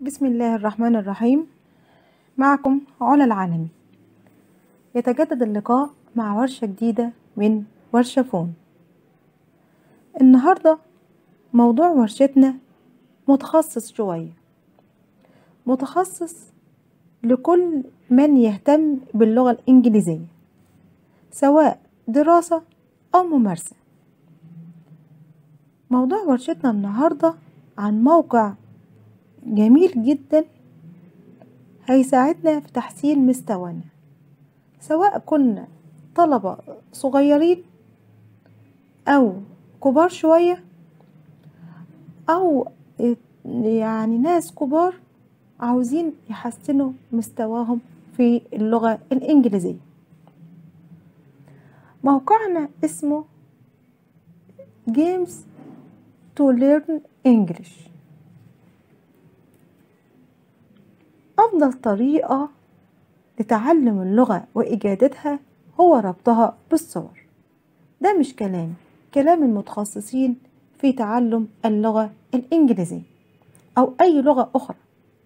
بسم الله الرحمن الرحيم معكم علا العالمي يتجدد اللقاء مع ورشة جديدة من ورشة فون النهاردة موضوع ورشتنا متخصص شوية متخصص لكل من يهتم باللغة الإنجليزية سواء دراسة أو ممارسة موضوع ورشتنا النهاردة عن موقع جميل جدا هيساعدنا في تحسين مستوانا سواء كنا طلبة صغيرين أو كبار شوية أو يعني ناس كبار عاوزين يحسنوا مستواهم في اللغة الإنجليزية موقعنا اسمه Games to Learn English أفضل طريقة لتعلم اللغة وإجادتها هو ربطها بالصور ده مش كلام كلام المتخصصين في تعلم اللغة الإنجليزية أو أي لغة أخرى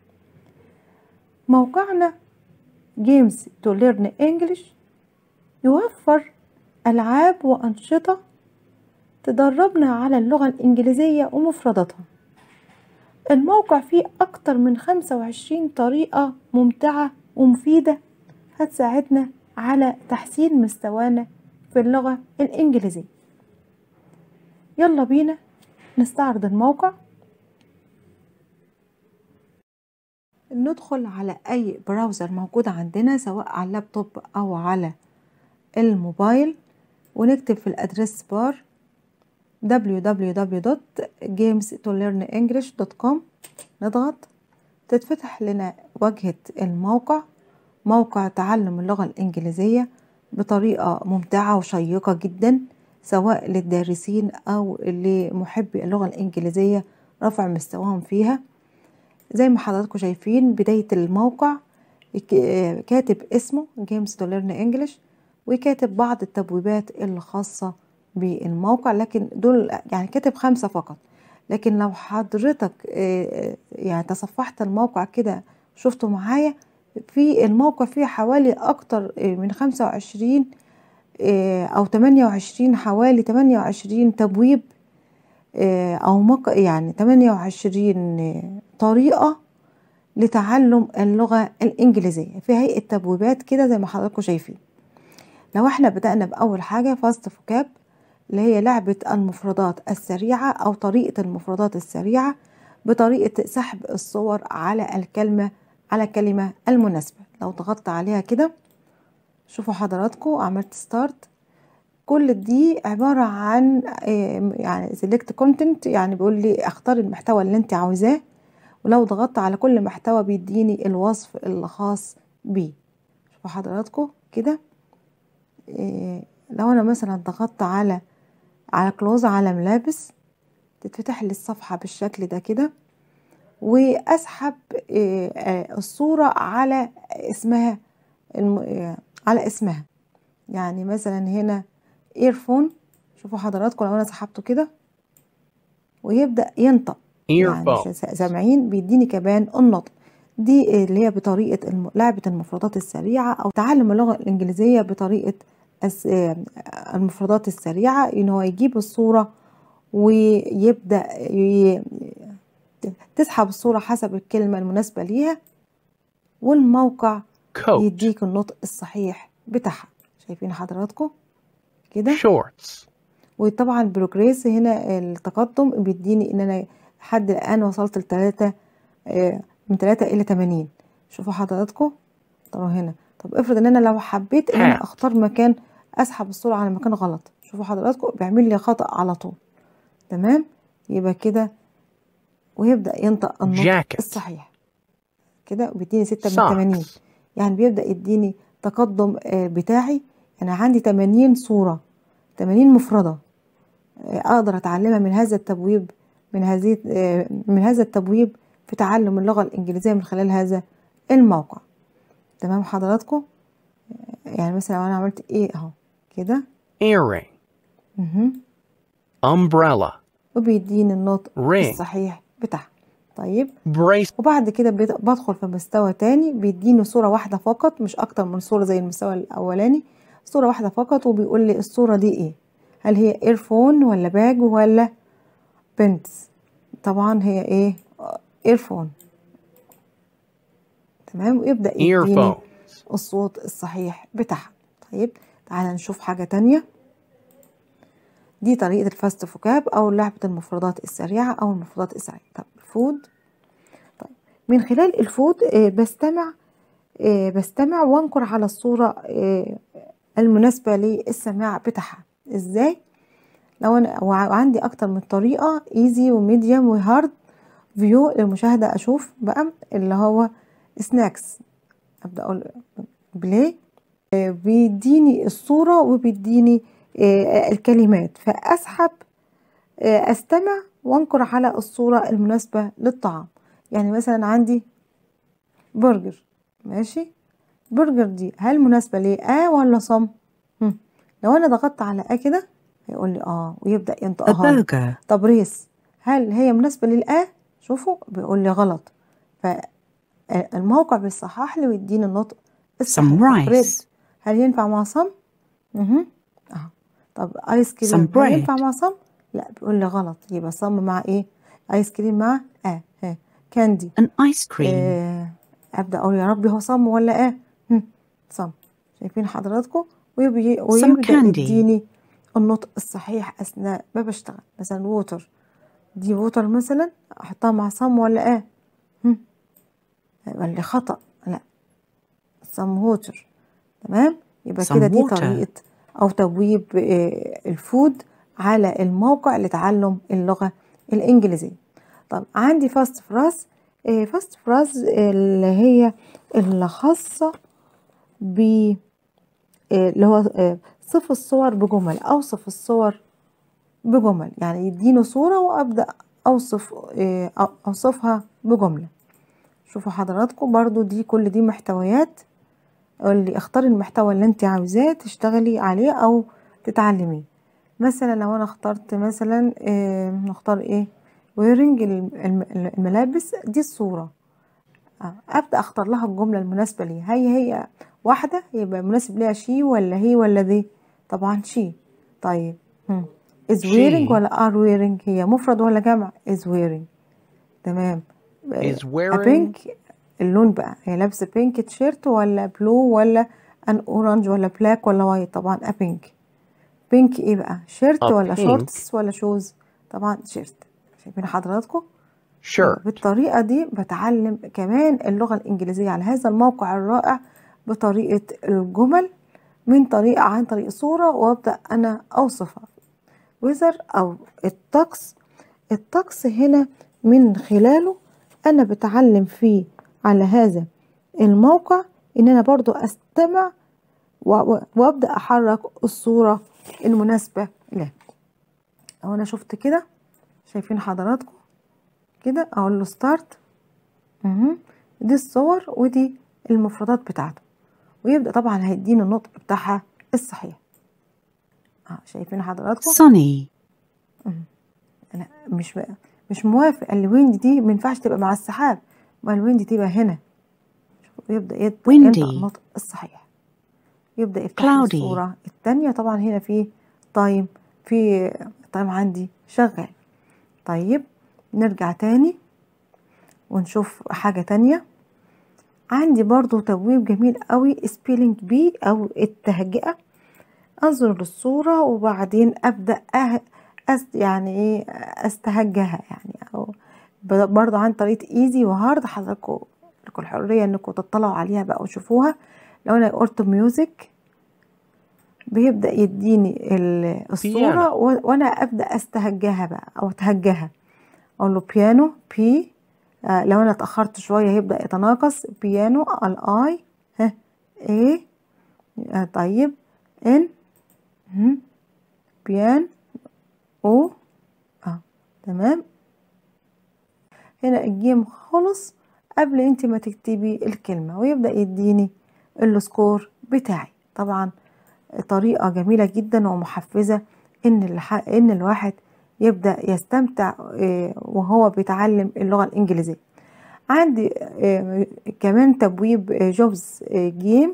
موقعنا Games to Learn English يوفر ألعاب وأنشطة تدربنا على اللغة الإنجليزية ومفرداتها الموقع فيه أكتر من خمسة وعشرين طريقة ممتعة ومفيدة هتساعدنا على تحسين مستوانا في اللغة الإنجليزية يلا بينا نستعرض الموقع ندخل على أي براوزر موجود عندنا سواء على اللابتوب أو على الموبايل ونكتب في الأدرس بار www.gamestolearnenglish.com نضغط تتفتح لنا واجهة الموقع موقع تعلم اللغة الإنجليزية بطريقة ممتعة وشيقة جدا سواء للدارسين أو لمحبي اللغة الإنجليزية رفع مستواهم فيها زي ما حضراتكم شايفين بداية الموقع كاتب اسمه Games to Learn English وكاتب بعض التبويبات الخاصة بالموقع لكن دول يعني كاتب خمسة فقط لكن لو حضرتك يعني تصفحت الموقع كده شفته معايا في الموقع فيه حوالي أكتر من خمسة وعشرين أو تمانية وعشرين حوالي تمانية وعشرين تبويب أو مق يعني تمانية وعشرين طريقة لتعلم اللغة الإنجليزية في هيئة تبويبات كده زي ما حضراتكم شايفين لو احنا بدأنا بأول حاجة فاست فوكاب اللي هي لعبة المفردات السريعة أو طريقة المفردات السريعة بطريقة سحب الصور على الكلمة على الكلمة المناسبة لو ضغطت عليها كده شوفوا حضراتكم عملت ستارت كل دي عبارة عن يعني سيلكت كونتنت يعني بيقول لي اختار المحتوى اللي انت عاوزاه ولو ضغطت على كل محتوى بيديني الوصف الخاص بيه شوفوا حضراتكم كده لو انا مثلا ضغطت على على كلوز على ملابس تتفتح لي الصفحة بالشكل ده كده واسحب الصورة على اسمها على اسمها يعني مثلا هنا ايرفون شوفوا حضراتكم لو انا سحبته كده ويبدأ ينطق يعني سامعين بيديني كمان النطق دي اللي هي بطريقة الم... لعبة المفردات السريعة أو تعلم اللغة الإنجليزية بطريقة المفردات السريعة إن هو يجيب الصورة ويبدأ ي... تسحب الصورة حسب الكلمة المناسبة ليها والموقع coat, يديك النطق الصحيح بتاعها شايفين حضراتكم كده shorts, وطبعا البروجريس هنا التقدم بيديني ان انا لحد الان وصلت لتلاتة من تلاتة الى تمانين شوفوا حضراتكم طبعا هنا طب افرض ان انا لو حبيت ان انا Hat. اختار مكان اسحب الصورة على مكان غلط شوفوا حضراتكم بيعمل لي خطأ على طول تمام يبقى كده ويبدأ ينطق النطق Jacket. الصحيح كده وبيديني ستة من Socks. تمانين يعني بيبدأ يديني تقدم آه، بتاعي أنا عندي تمانين صورة تمانين مفردة آه، أقدر أتعلمها من هذا التبويب من هذه آه، من هذا التبويب في تعلم اللغة الإنجليزية من خلال هذا الموقع تمام حضراتكم آه، يعني مثلا لو أنا عملت إيه أهو كده earring, مهم. umbrella, وبيديني النطق Ring. الصحيح بتاعها طيب brace, وبعد كده بد- بدخل في مستوى تاني بيديني صورة واحدة فقط مش أكتر من صورة زي المستوى الأولاني صورة واحدة فقط وبيقول لي الصورة دي إيه هل هي إيرفون ولا باج ولا بنتس طبعا هي إيه إيرفون تمام ويبدأ يديني earphones, الصوت الصحيح بتاعها طيب تعالى نشوف حاجة تانية دي طريقة الفاست فوكاب أو لعبة المفردات السريعة أو المفردات السريعة طب الفود طيب من خلال الفود آه، بستمع آه، بستمع وانقر على الصورة آه، المناسبة للسماع بتاعها ازاي لو انا وع- وعندي اكتر من طريقة ايزي وميديوم وهارد فيو للمشاهدة اشوف بقى اللي هو سناكس ابدا اقول بلاي آه، بيديني الصورة وبيديني آه، الكلمات فاسحب آه، استمع وانقر على الصورة المناسبة للطعام يعني مثلا عندي برجر ماشي برجر دي هل مناسبة ليه اه ولا صم هم. لو انا ضغطت على اه كده هيقول لي اه ويبدأ a ينطقها لي. burger, طب ريس هل هي مناسبة للآ شوفوا بيقول لي غلط فالموقع بيصحح لي ويديني النطق الصحيح some طب ريد rice, هل ينفع مع صم اها اه طب ايس some كريم هل ينفع bread, مع صم لا بيقول لي غلط يبقى صم مع ايه ايس كريم مع اه ها كاندي an ice cream, آه ابدا اقول يا ربي هو صم ولا اه هم، صم شايفين حضراتكم ويبي some ويبدا candy, يديني النطق الصحيح اثناء ما بشتغل مثلا ووتر دي ووتر مثلا احطها مع صم ولا اه هم، يبقى اللي خطأ لا صم ووتر تمام يبقى some كده دي water, طريقة أو تبويب آه، الفود على الموقع لتعلم اللغة الإنجليزية طب عندي فاست فراز فاست فراز اللي هي اللي خاصة ب آه، اللي هو آه، صف الصور بجمل أوصف الصور بجمل يعني يديني صورة وأبدأ أوصف آه، أو- أوصفها بجملة شوفوا حضراتكم برضو دي كل دي محتويات اللي اختاري المحتوى اللي انت عاوزاه تشتغلي عليه او تتعلميه مثلا لو انا اخترت مثلا اه نختار ايه ويرنج الملابس دي الصورة آه، ابدا اختار لها الجملة المناسبة ليها هي هي واحدة يبقى مناسب ليها شي ولا هي ولا ذي طبعا شي طيب هم. is wearing she ولا are wearing هي مفرد ولا جمع is wearing تمام is آه، wearing بينك اللون بقى هي لابسه بينك تيشيرت ولا بلو ولا ان اورنج ولا بلاك ولا وايت طبعا ابينك بينك ايه بقى شيرت a ولا pink شورتس ولا شوز طبعا شيرت شايفين حضراتكم يبقى shirt, بالطريقه دي بتعلم كمان اللغه الانجليزيه على هذا الموقع الرائع بطريقه الجمل من طريقه عن طريق صوره وابدا انا اوصفها ويزر او الطقس الطقس هنا من خلاله انا بتعلم فيه على هذا الموقع ان انا برضو استمع و- و- وابدا احرك الصوره المناسبه له لو انا شفت كده شايفين حضراتكم كده اقول له ستارت دي الصور ودي المفردات بتاعته ويبدا طبعا هيديني النطق بتاعها الصحيح اه شايفين حضراتكم sunny, انا مش مش موافق الويند دي ما ينفعش تبقى مع السحاب ما الويند تبقى هنا ويبدا يت- ينطق windy, النطق الصحيح يبدا يفتح لي cloudy, الصوره التانية طبعا هنا في تايم في تايم عندي شغال طيب نرجع تاني ونشوف حاجة تانية عندي برضو تبويب جميل قوي سبيلينج بي او التهجئة انظر للصورة وبعدين ابدأ أه... أس... يعني ايه استهجها يعني او ب- برضو عن طريقة ايزي وهارد حضراتكم لكم الحرية انكم تطلعوا عليها بقى وتشوفوها لو انا قلت ميوزك بيبدأ يديني ال- الصورة piano, و... وانا ابدأ استهجها بقى او اتهجها اقول له بيانو بي آه لو انا اتأخرت شوية هيبدأ يتناقص بيانو الاي ها ايه آه طيب ان هم، بيان او اه تمام هنا الجيم خلص قبل انت ما تكتبي الكلمة ويبدأ يديني السكور بتاعي طبعا طريقة جميلة جدا ومحفزة ان الح... ان الواحد يبدأ يستمتع آه، وهو بيتعلم اللغة الإنجليزية عندي آه، كمان تبويب آه، جوبز آه، جيم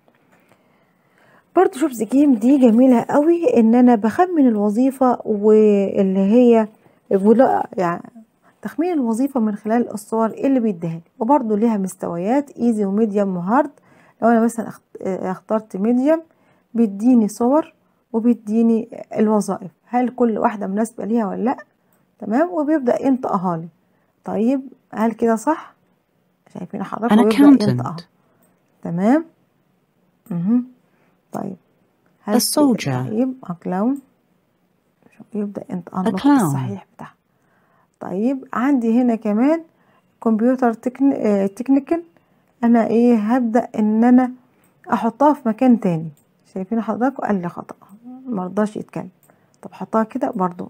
برضو جوبز جيم دي جميلة قوي ان انا بخمن الوظيفة واللي هي ولا- يعني تخمين الوظيفة من خلال الصور اللي بيديها لي وبرضو ليها مستويات ايزي وميديوم وهارد لو انا مثلا اخت- آه، اخترت ميديوم بيديني صور وبيديني الوظائف هل كل واحدة مناسبة ليها ولا لا تمام وبيبدأ ينطقها لي طيب هل كده صح شايفين حضرتك An ويبدأ ينطقها accountant. تمام مهم. طيب هل A في- soldier. طيب a clown شوف يبدأ ينطق A النطق clown. الصحيح بتاعها طيب عندي هنا كمان كمبيوتر تكن... آه، تكنيكال انا ايه هبدأ ان انا احطها في مكان تاني شايفين حضرتك قال لي خطأ مرضاش يتكلم طب حطها كده برضو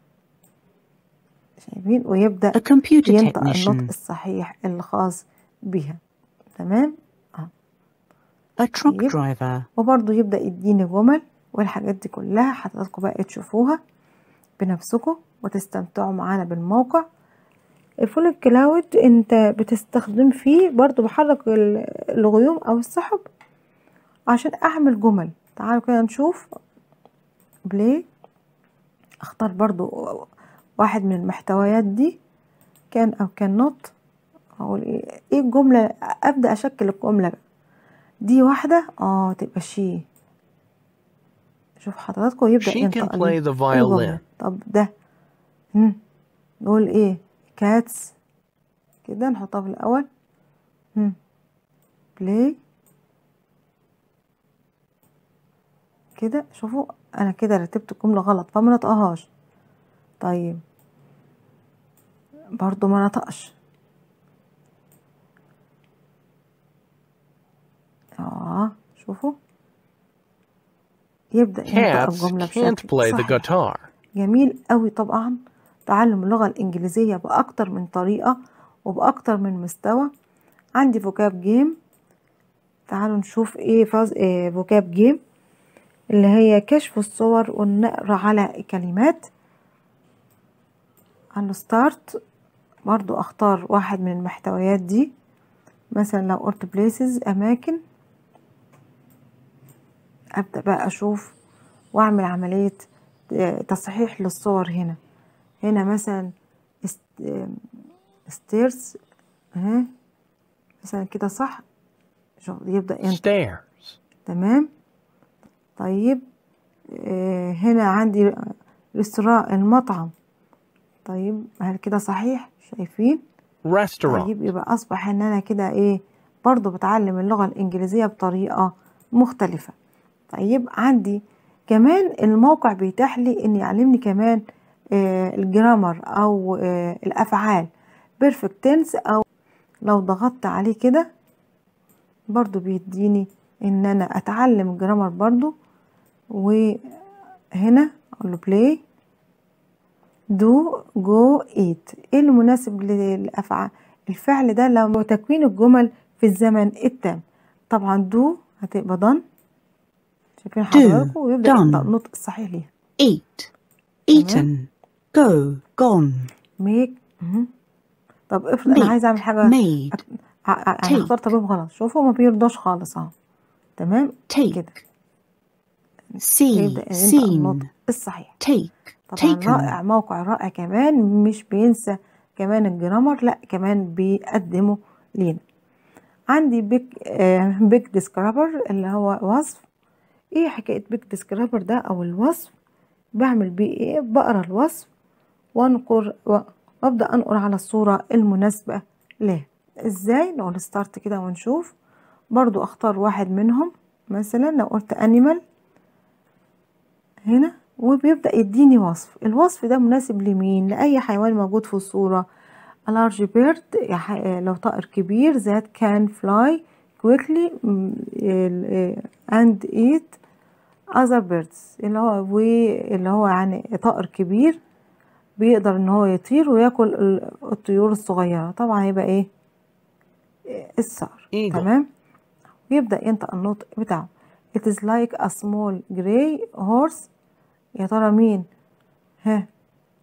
شايفين ويبدأ A computer ينطق النطق technician. الصحيح الخاص بيها تمام A truck طيب. driver. وبرضه يبدأ يديني جمل والحاجات دي كلها حضراتكم بقى تشوفوها بنفسكم وتستمتعوا معانا بالموقع الفول كلاود انت بتستخدم فيه برضه بحرك ال- الغيوم او السحب عشان اعمل جمل تعالوا كده نشوف بلاي اختار برضو واحد من المحتويات دي كان او كان نوت اقول ايه ايه الجملة ابدأ اشكل الجملة بقى دي واحدة اه تبقى شي شوف حضراتكم يبدأ She can ينطق play لي the الجملة violin. طب ده هم نقول ايه كاتس كده نحطها في الاول هم بلاي كده شوفوا انا كده رتبت الجملة غلط فما نطقهاش طيب برضو ما نطقش اه شوفوا يبدأ ينطق Cats الجملة can't بشكل play the صحيح guitar. جميل قوي طبعا تعلم اللغة الإنجليزية بأكتر من طريقة وبأكتر من مستوى عندي فوكاب جيم تعالوا نشوف ايه فاز إيه فوكاب جيم اللي هي كشف الصور ونقرا على كلمات على ستارت برضو اختار واحد من المحتويات دي مثلا لو قلت places أماكن أبدأ بقى أشوف وأعمل عملية آه، تصحيح للصور هنا هنا مثلا ستيرز اهي مثلا كده صح شوف يبدأ ينطق Stairs. تمام طيب آه، هنا عندي ريستوران المطعم طيب هل كده صحيح شايفين Restaurant. طيب يبقى أصبح إن أنا كده إيه برضو بتعلم اللغة الإنجليزية بطريقة مختلفة طيب عندي كمان الموقع بيتاح لي إن يعلمني كمان آه الجرامر أو آه الأفعال بيرفكت تنس أو لو ضغطت عليه كده برضو بيديني إن أنا أتعلم الجرامر برضو وهنا أقول له بلاي دو جو ايت ايه المناسب للافعال الفعل ده لو تكوين الجمل في الزمن التام طبعا دو هتبقى done شايفين حضراتكم ويبدا done. ينطق النطق الصحيح ليها Eat. Eaten. Go. Gone. ميك طب افرض انا Make. عايزه اعمل حاجه Made. ع- ع- take. انا اخترت طبيب غلط شوفوا ما بيرضاش خالص اهو تمام Take. كده See. يبدا ينطق النطق Seen. الصحيح Take. طبعا Taken. رائع موقع رائع كمان مش بينسى كمان الجرامر لا كمان بيقدمه لينا عندي بيك آه بيك ديسكرابر اللي هو وصف ايه حكاية بيك ديسكرابر ده او الوصف بعمل بيه ايه بقرا الوصف وانقر و- وابدا انقر على الصورة المناسبة له ازاي نقول ستارت كده ونشوف برضو اختار واحد منهم مثلا لو قلت انيمال هنا وبيبدأ يديني وصف الوصف ده مناسب لمين لأي حيوان موجود في الصورة a large bird يح- لو طائر كبير that can fly quickly م- ال- and eat other birds اللي هو واللي هو يعني طائر كبير بيقدر ان هو يطير وياكل ال- الطيور الصغيرة طبعا هيبقى ايه الصقر Eagle. تمام ويبدأ ينطق النطق بتاعه it is like a small gray horse يا ترى مين ها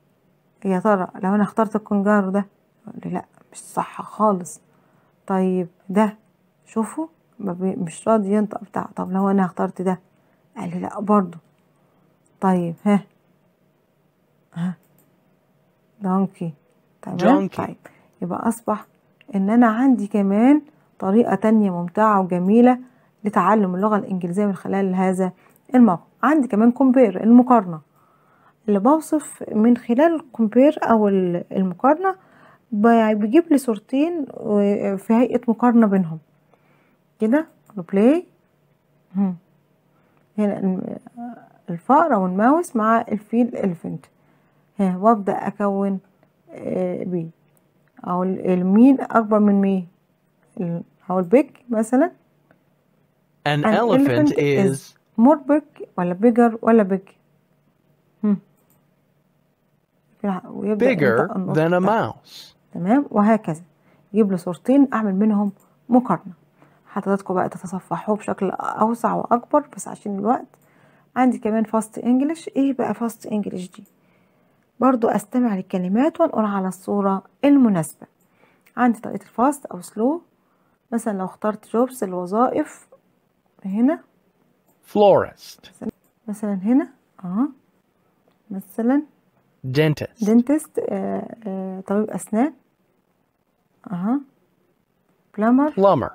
يا ترى لو انا اخترت الكونجارو ده يقول لي لا مش صح خالص طيب ده شوفوا ما بي- مش راضي ينطق بتاع طب لو انا اخترت ده قال لي لا برضو طيب ها ها دونكي تمام Donkey. طيب يبقى اصبح ان انا عندي كمان طريقة تانية ممتعة وجميلة لتعلم اللغة الانجليزية من خلال هذا الموقع عندي كمان كومبير المقارنة اللي بوصف من خلال الكومبير او ال- المقارنة ب- بيجيب لي صورتين و- في هيئة مقارنة بينهم كده بلاي هنا الم- الفأر او الماوس مع الفيل الفنت ها وابدأ اكون آه، بيه او ال- المين اكبر من مين ال- او البيج مثلا An An elephant elephant is is more big ولا bigger ولا big هم. كده ويبدأ bigger ينطق النطق than a بتاعه. mouse. تمام وهكذا يجيب له صورتين اعمل منهم مقارنة حضراتكم بقى تتصفحوا بشكل اوسع واكبر بس عشان الوقت عندي كمان فاست انجلش ايه بقى فاست انجلش دي برضو استمع للكلمات وانقل على الصورة المناسبة عندي طريقة الفاست او سلو مثلا لو اخترت جوبس الوظائف هنا Florist, مثلا هنا اه مثلا dentist, دنتست آه آه طبيب اسنان اها بلامر plumber,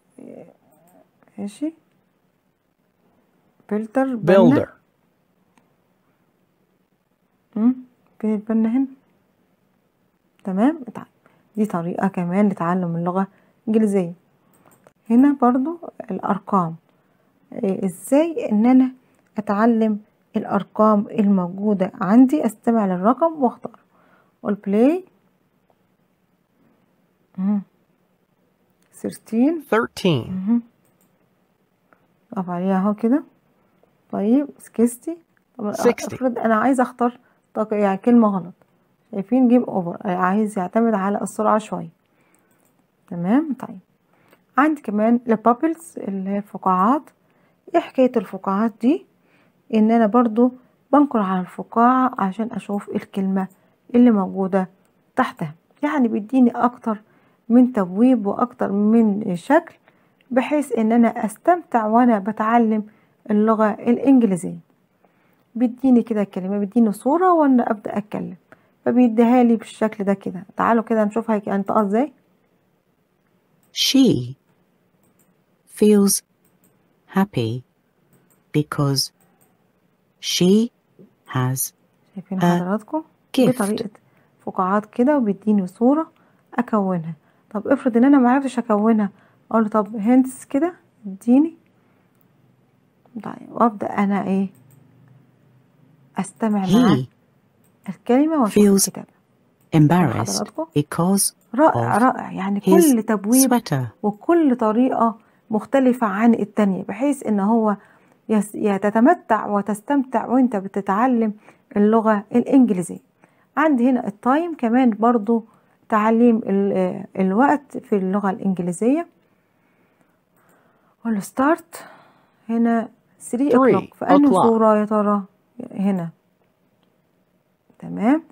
ماشي بيلتر بنا builder, مم، فين البنا هنا تمام طيب دي طريقة كمان لتعلم اللغة الإنجليزية هنا برضو الأرقام إيه، إزاي إن أنا أتعلم الأرقام الموجودة عندي أستمع للرقم وأختار والبلاي سيرتين 13, اقف عليها اهو كده طيب سكستي طب 60. افرض انا عايزه اختار طاق- يعني كلمه غلط شايفين جيم اوفر عايز يعتمد على السرعه شويه تمام طيب عندي كمان البابلز اللي هي الفقاعات ايه حكايه الفقاعات دي ان انا برضو بنقر على الفقاعه عشان اشوف الكلمه اللي موجوده تحتها يعني بيديني اكتر من تبويب واكتر من شكل بحيث ان انا استمتع وانا بتعلم اللغة الانجليزية بيديني كده الكلمة بيديني صورة وانا ابدأ اتكلم فبيديها لي بالشكل ده كده تعالوا كده نشوفها هينطقها ازاي She feels happy because she has شايفين آه، حضراتكم دي gift. طريقة فقاعات كده وبيديني صورة اكونها طب افرض ان انا معرفتش اكونها اقول له طب هندس كده اديني طيب وابدأ انا ايه استمع معاه He الكلمة واشوف feels الكتابة embarrassed حضراتكم because رائع of رائع يعني his كل تبويب sweater. وكل طريقة مختلفة عن التانية بحيث ان هو يس- يا تتمتع وتستمتع وانت بتتعلم اللغة الانجليزية عندي هنا التايم كمان برضو تعليم ال- آه، الوقت في اللغة الانجليزية اقول له ستارت هنا 3 Three o'clock في انهي o'clock. صورة يا ترى هنا تمام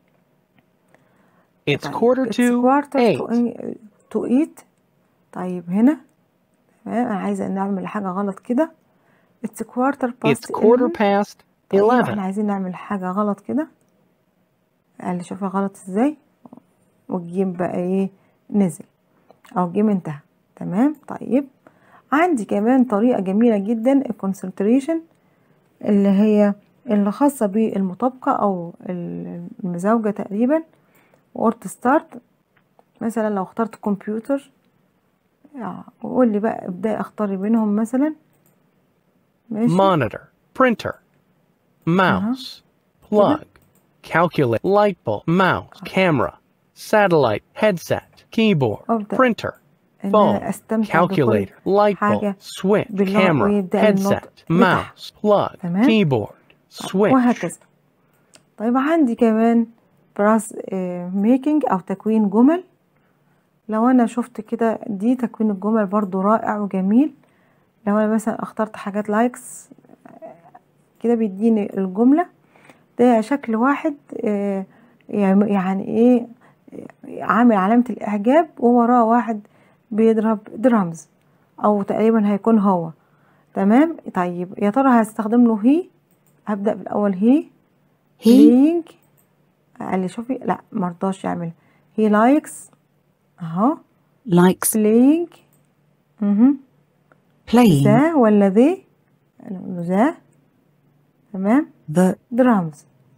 It's طيب quarter it's to quarter to, eight. eight- to eat طيب هنا تمام انا عايزه نعمل حاجه غلط كده it's quarter past It's quarter 11 past طيب 11. احنا عايزين نعمل حاجه غلط كده قال لي شوفها غلط ازاي والجيم بقى ايه نزل او الجيم انتهى تمام طيب عندي كمان طريقه جميله جدا الكونسنتريشن اللي هي اللي خاصه بالمطابقه او المزاوجه تقريبا وقلت ستارت مثلا لو اخترت كمبيوتر آه، وقول لي بقى ابداي اختاري بينهم مثلا ماشي Monitor, printer, mouse, plug, calculator, light bulb, mouse, camera, satellite, headset, keyboard, أبدأ printer, ان phone, انا استمتع بكل calculator, light bulb, حاجة switch, باللغة camera, ويبدأ النطق headset, بتاعها. mouse, plug, تمام؟ keyboard, switch, وهكذا طيب عندي كمان براس ميكنج او تكوين جمل لو انا شفت كده دي تكوين الجمل برضو رائع وجميل لو انا مثلا اخترت حاجات لايكس كده بيديني الجملة ده شكل واحد آه، يعم- يعني ايه عامل علامة الإعجاب ووراه واحد بيضرب درامز أو تقريبا هيكون هو تمام طيب يا ترى هستخدم له هي هبدأ بالأول هي He playing قال لي شوفي لا مرضاش يعمل he likes اهو likes playing اها playing ذا ولا ذي ذا تمام the drums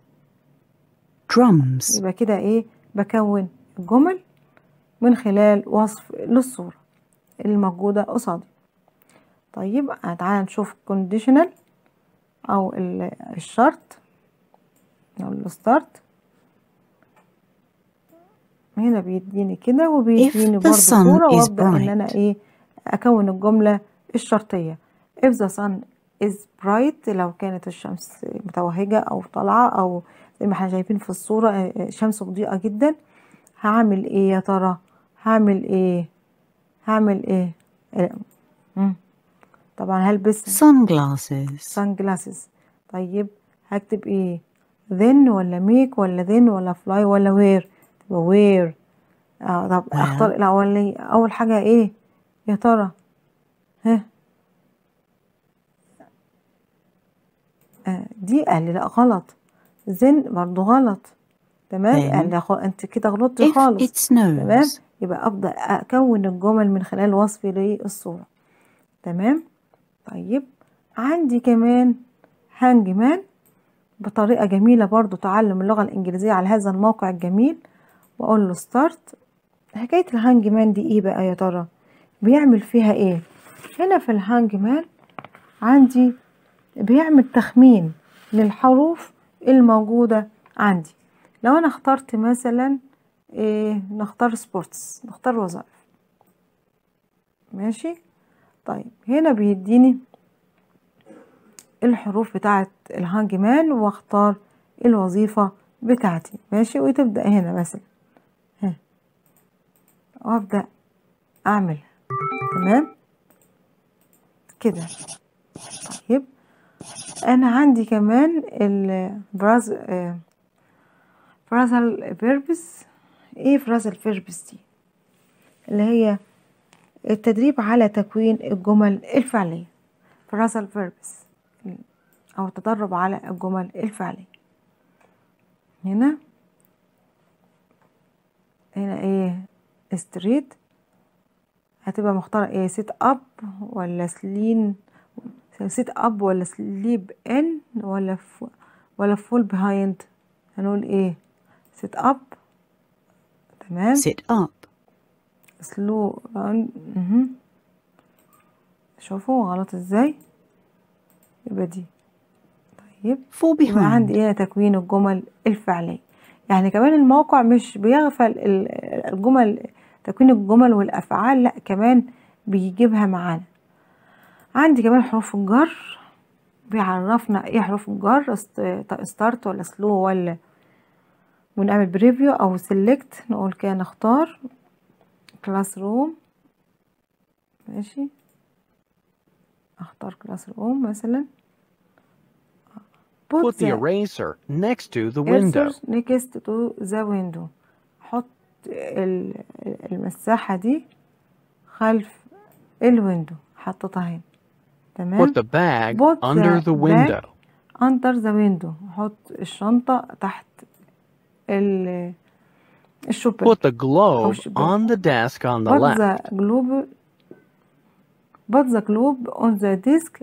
drums. يبقى كده ايه بكون الجمل من خلال وصف للصورة الموجودة قصادي طيب تعالى نشوف conditional أو ال- الشرط أو الستارت هنا بيديني كده وبيديني If the برضه sun صورة is وأبدأ إن أنا bright. إيه أكون الجملة الشرطية if the sun is bright لو كانت الشمس متوهجة أو طالعة أو زي ما احنا شايفين في الصورة آه، آه، شمس مضيئة جدا هعمل ايه يا ترى هعمل ايه هعمل ايه آه، مم. طبعا هلبس Sunglasses. سان جلاسز طيب هكتب ايه then ولا make ولا then ولا fly ولا where تبقى where اه طب Where. اختار الاولانية اول حاجة ايه يا ترى ها آه دي قال لي لا غلط then برضو غلط تمام Then. قال لي خ- انت كده غلطتي If خالص it تمام snows. يبقى ابدا اكون الجمل من خلال وصفي للصورة تمام طيب عندي كمان هانج مان بطريقة جميلة برضو تعلم اللغة الإنجليزية على هذا الموقع الجميل وأقول له ستارت حكاية الهانج مان دي إيه بقى يا ترى بيعمل فيها إيه هنا في الهانج مان عندي بيعمل تخمين للحروف الموجودة عندي لو أنا اخترت مثلا إيه نختار سبورتس نختار وظائف ماشي طيب هنا بيديني الحروف بتاعة الهانج مان واختار الوظيفة بتاعتي ماشي وتبدأ هنا مثلا ها وابدأ اعمل تمام كده طيب انا عندي كمان البراز فرازل فيربس ايه فرازل فيربس دي اللي هي التدريب على تكوين الجمل الفعلية فرازل فيربس أو التدرب على الجمل الفعلية هنا هنا ايه ستريت هتبقى مختارة ايه سيت اب ولا سلين سيت اب ولا سليب ان ولا ف... ولا فول بيهايند هنقول ايه سيت اب تمام Sit up. سلو ران مهم. شوفوا غلط ازاي يبقى دي طيب Fall يبقى عندي behind. هنا تكوين الجمل الفعلية يعني كمان الموقع مش بيغفل ال- الجمل تكوين الجمل والأفعال لا كمان بيجيبها معانا عندي كمان حروف الجر بيعرفنا ايه حروف الجر ستارت ولا سلو ولا ونعمل بريفيو او سيلكت نقول كده نختار كلاس روم ماشي اختار كلاس روم مثلا Put the the eraser next to the window. cursor next to the window حط ال- المساحة دي خلف الويندو حطيتها هنا تمام Put the bag Put under the the bag window. under the window حط الشنطة تحت ال الشباك Put the globe الشباك. on the desk on the Put left. the globe Put the globe on the desk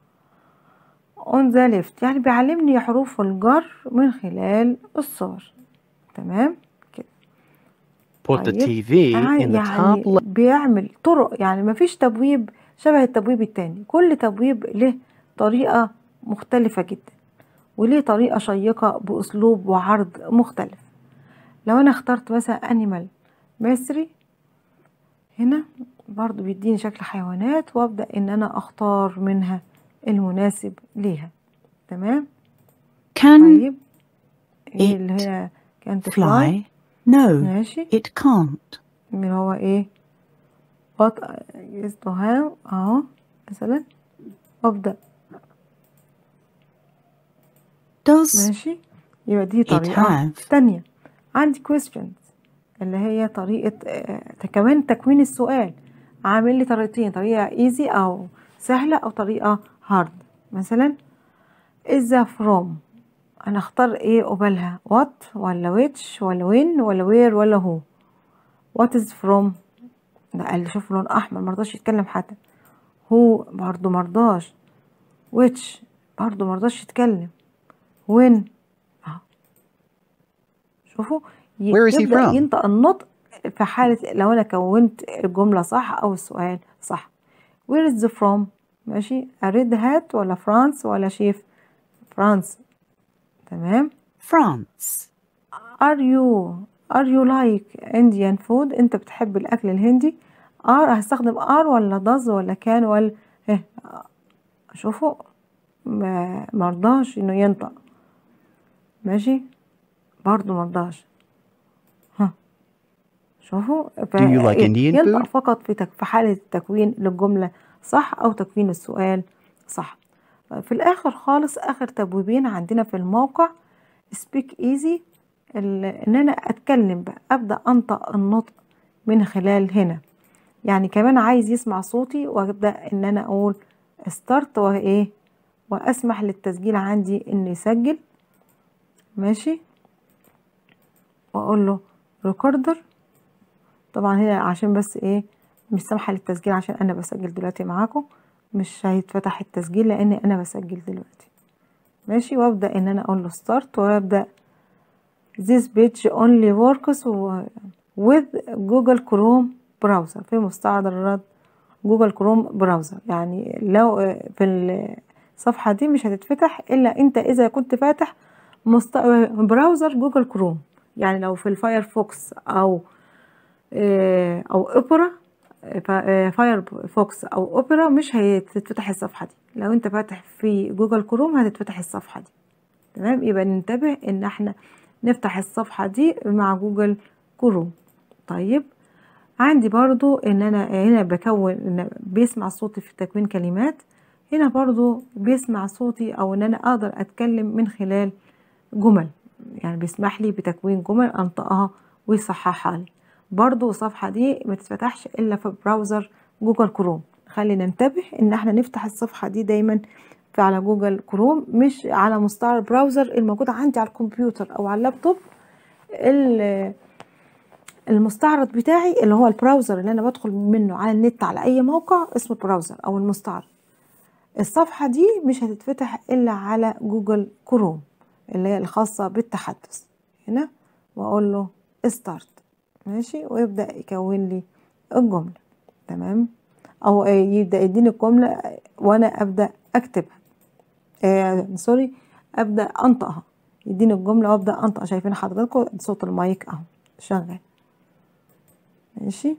on the left يعني بيعلمني حروف الجر من خلال الصور تمام كده Put the طيب. TV ع- in the يعني top left. بيعمل طرق يعني مفيش تبويب شبه التبويب التاني كل تبويب له طريقة مختلفة جدا وليه طريقة شيقة بأسلوب وعرض مختلف لو أنا اخترت مثلا أنيمال مصري هنا برضو بيديني شكل حيوانات وأبدأ إن أنا أختار منها المناسب ليها تمام Can طيب ايه اللي it هنا كانت فلاي fly? No, ماشي it can't. اللي هو ايه what is to have اهو مثلا وابدأ Does ماشي يبقى دي it طريقة have تانية عندي questions اللي هي طريقة آه، كمان تكوين السؤال عامل لي طريقتين طريقة easy أو سهلة أو طريقة hard مثلا إذا from أنا أختار إيه قبالها what ولا which ولا when ولا where ولا who what is from ده قال لي شوف لون أحمر مرضاش يتكلم حتى who برضو مرضاش which برضو مرضاش يتكلم when أهو. شوفوا ي- Where is he يبدأ from? ينطق النطق في حالة لو أنا كونت الجملة صح أو السؤال صح where is the from ماشي أريد هات ولا فرانس ولا شيف فرانس تمام France. are you are you like Indian food انت بتحب الاكل الهندي are هستخدم are ولا does ولا كان ولا ايه شوفوا ما مرضاش انه ينطق ماشي برضو مرضاش ها شوفوا ف- Do you like Indian ينطق food? فقط في تك... في حالة التكوين للجملة صح أو تكوين السؤال صح في الآخر خالص آخر تبويبين عندنا في الموقع speak easy ال- إن أنا أتكلم بقى أبدأ أنطق النطق من خلال هنا يعني كمان عايز يسمع صوتي وأبدأ إن أنا أقول start وإيه وأسمح للتسجيل عندي إنه يسجل ماشي وأقول له recorder طبعا هنا عشان بس ايه مش سامحة للتسجيل عشان انا بسجل دلوقتي معاكم مش هيتفتح التسجيل لان انا بسجل دلوقتي ماشي وابدأ ان انا اقول له start وابدأ this page only works و- with Google Chrome browser في مستعرض جوجل كروم براوزر يعني لو آه، في الصفحة دي مش هتتفتح إلا أنت إذا كنت فاتح مست... براوزر جوجل كروم يعني لو في الفايرفوكس أو آه، أو أوبرا فايرفوكس أو أوبرا مش هتتفتح الصفحة دي لو أنت فاتح في جوجل كروم هتتفتح الصفحة دي تمام يبقى ننتبه إن احنا نفتح الصفحة دي مع جوجل كروم طيب عندي برضو ان انا هنا بكون إن بيسمع صوتي في تكوين كلمات هنا برضو بيسمع صوتي او ان انا اقدر اتكلم من خلال جمل يعني بيسمح لي بتكوين جمل انطقها ويصححها لي برضو الصفحة دي ما تتفتحش الا في براوزر جوجل كروم خلي ننتبه ان احنا نفتح الصفحة دي دايما في على جوجل كروم مش على مستعرض براوزر الموجود عندي على الكمبيوتر او على اللابتوب ال- المستعرض بتاعي اللي هو البراوزر اللي انا بدخل منه على النت على اي موقع اسمه براوزر او المستعرض الصفحة دي مش هتتفتح الا على جوجل كروم اللي هي الخاصة بالتحدث هنا واقول له ستارت ماشي ويبدأ يكون لي الجملة تمام او يبدأ يديني الجملة وانا ابدأ اكتبها آه سوري ابدأ انطقها يديني الجملة وابدأ انطق شايفين حضراتكم صوت المايك اهو شغال ماشي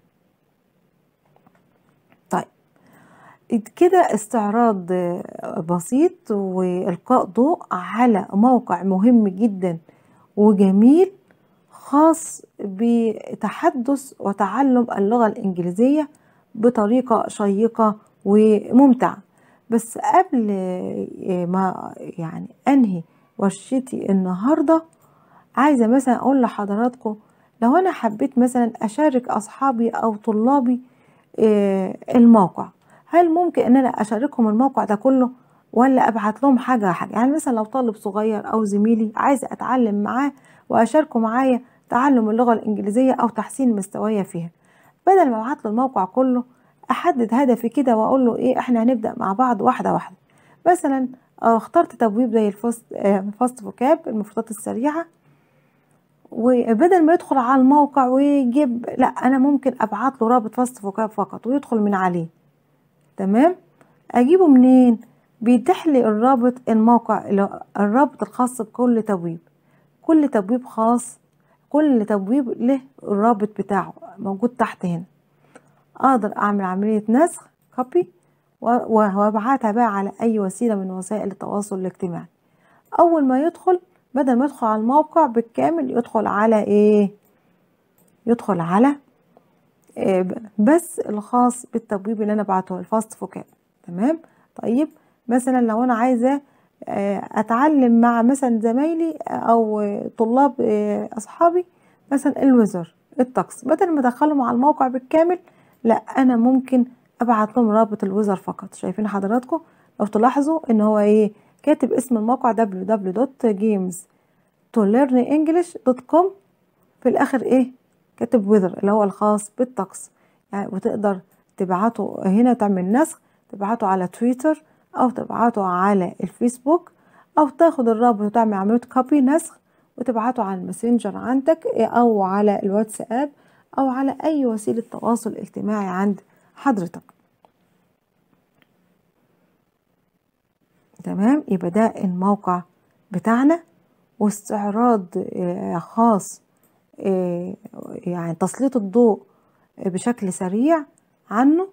طيب كده استعراض بسيط وإلقاء ضوء على موقع مهم جدا وجميل خاص بتحدث وتعلم اللغة الإنجليزية بطريقة شيقة وممتعة بس قبل ما يعني أنهي ورشتي النهاردة عايزة مثلا أقول لحضراتكم لو أنا حبيت مثلا أشارك أصحابي أو طلابي الموقع هل ممكن ان انا اشاركهم الموقع ده كله ولا ابعت لهم حاجه حاجه يعني مثلا لو طالب صغير او زميلي عايزه اتعلم معاه واشاركه معايا تعلم اللغه الانجليزيه او تحسين مستوايا فيها بدل ما ابعت له الموقع كله احدد هدفي كده واقول له ايه احنا هنبدا مع بعض واحده واحده مثلا اخترت تبويب زي الفاست فاست فوكاب المفردات السريعه وبدل ما يدخل على الموقع ويجيب لا انا ممكن ابعت له رابط فاست فوكاب فقط ويدخل من عليه تمام اجيبه منين بيتيح لي الرابط الموقع الرابط الخاص بكل تبويب كل تبويب خاص كل تبويب له الرابط بتاعه موجود تحت هنا اقدر اعمل عملية نسخ كوبي وابعتها بقى على اي وسيلة من وسائل التواصل الاجتماعي اول ما يدخل بدل ما يدخل على الموقع بالكامل يدخل على ايه يدخل على بس الخاص بالتبويب اللي انا بعته الفاست فوكاب تمام طيب مثلا لو انا عايزه آه، اتعلم مع مثلا زمايلي او آه، طلاب آه، اصحابي مثلا الوزر الطقس بدل ما ادخلهم على الموقع بالكامل لا انا ممكن ابعت لهم رابط الوزر فقط شايفين حضراتكم لو تلاحظوا ان هو ايه كاتب اسم الموقع www.games.tolearnenglish.com في الاخر ايه كاتب ويذر اللي هو الخاص بالطقس يعني وتقدر تبعته هنا تعمل نسخ تبعته على تويتر او تبعته على الفيسبوك او تاخد الرابط وتعمل عملية كوبي نسخ وتبعته على الماسنجر عندك او على الواتساب او على اي وسيلة تواصل اجتماعي عند حضرتك تمام يبقى ده الموقع بتاعنا واستعراض آه، خاص آه، يعني تسليط الضوء بشكل سريع عنه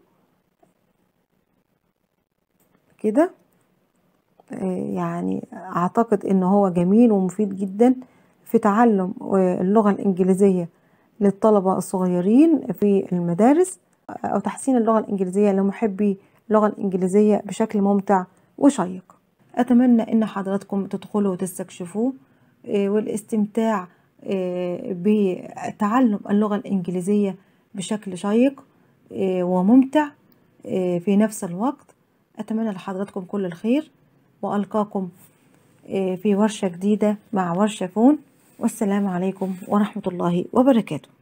كده آه، يعني اعتقد ان هو جميل ومفيد جدا في تعلم آه، اللغة الانجليزية للطلبة الصغيرين في المدارس او تحسين اللغة الانجليزية لمحبي اللغة الانجليزية بشكل ممتع وشيق اتمنى ان حضراتكم تدخلوا وتستكشفوه آه، والاستمتاع آه، بتعلم اللغة الانجليزية بشكل شيق آه، وممتع آه، في نفس الوقت اتمنى لحضراتكم كل الخير والقاكم آه، في ورشة جديدة مع ورشة فون والسلام عليكم ورحمة الله وبركاته